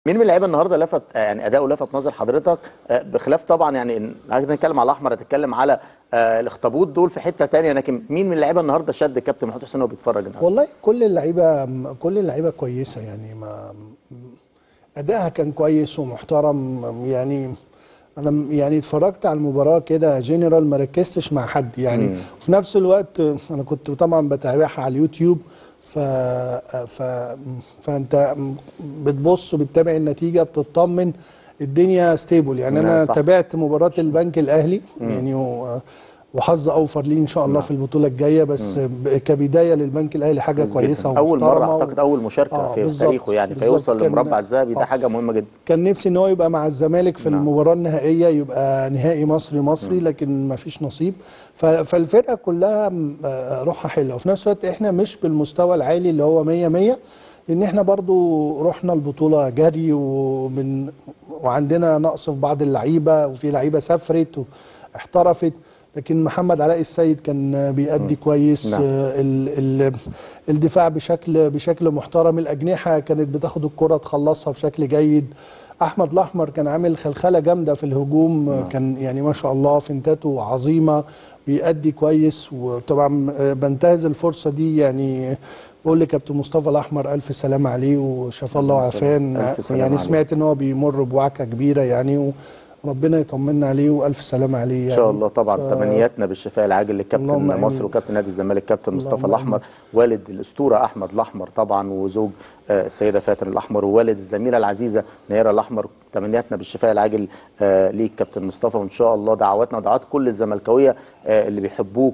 مين من اللعيبه النهارده لفت يعني اداؤه لفت نظر حضرتك آه، بخلاف طبعا يعني عايز نتكلم على الاحمر هتتكلم على آه، الاخطبوط دول في حته تانية لكن مين من اللعيبه النهارده شد كابتن محمود حسين وهو بيتفرج النهارده والله كل اللعيبه كل اللعيبه كويسه يعني ما ادائها كان كويس ومحترم يعني انا يعني اتفرجت على المباراه كده جنرال ما ركزتش مع حد يعني مم. وفي نفس الوقت انا كنت طبعا بتابعها على اليوتيوب ف... ف... فانت بتبص وبتتابع النتيجه بتطمن الدنيا ستيبل يعني نعم، انا صح. تابعت مباراه البنك الاهلي يعني و... وحظ اوفر ليه ان شاء الله نعم. في البطوله الجايه بس ب- كبدايه للبنك الاهلي حاجه كويس كويسه جداً. اول مره ومحترمة و- اعتقد اول مشاركه آه، في بالظبط، تاريخه يعني بالظبط. فيوصل كان- للمربع الذهبي ده آه. حاجه مهمه جدا كان نفسي ان هو يبقى مع الزمالك في نعم. المباراه النهائيه يبقى نهائي مصري مصري لكن ما فيش نصيب ف- فالفرقه كلها م- آه، روحها حلوه وفي نفس الوقت احنا مش بالمستوى العالي اللي هو 100 100 لان احنا برضو رحنا البطوله جري ومن وعندنا نقص في بعض اللعيبه وفي لعيبه سافرت واحترفت لكن محمد علاء السيد كان بيأدي كويس نعم. آه، ال ال الدفاع بشكل بشكل محترم الاجنحه كانت بتاخد الكره تخلصها بشكل جيد احمد الاحمر كان عامل خلخله جامده في الهجوم نعم. كان يعني ما شاء الله فنتاته عظيمه بيأدي كويس وطبعا آه، بنتهز الفرصه دي يعني بقول لكابتن مصطفى الاحمر الف سلامه عليه وشفاه الله ألف سلامة. وعافاه ألف سلامة يعني عليه. سمعت ان هو بيمر بوعكه كبيره يعني وربنا يطمنا عليه والف سلامه عليه يعني ان شاء الله طبعا ف- تمنياتنا بالشفاء العاجل للكابتن اللهم مصر آمين. وكابتن نادي الزمالك كابتن مصطفى اللهم الاحمر والد الاسطوره احمد الاحمر طبعا وزوج آه، السيده فاتن الاحمر ووالد الزميله العزيزه نيره الاحمر تمنياتنا بالشفاء العاجل آه، ليك كابتن مصطفى وان شاء الله دعواتنا ودعوات كل الزملكاويه آه، اللي بيحبوك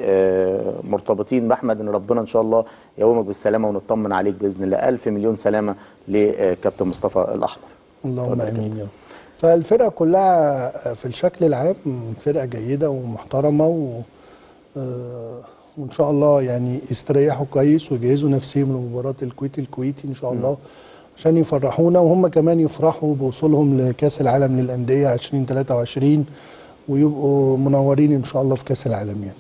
ومرتبطين باحمد ان ربنا ان شاء الله يقومك بالسلامه ونطمن عليك باذن الله الف مليون سلامه لكابتن مصطفى الاحمر اللهم اتفضل يا امين يا رب. فالفرقه كلها في الشكل العام فرقه جيده ومحترمه و آه، وان شاء الله يعني يستريحوا كويس ويجهزوا نفسهم لمباراه الكويت الكويتي ان شاء الله عشان يفرحونا وهم كمان يفرحوا بوصولهم لكاس العالم للانديه 2023 ويبقوا منورين ان شاء الله في كاس العالم يعني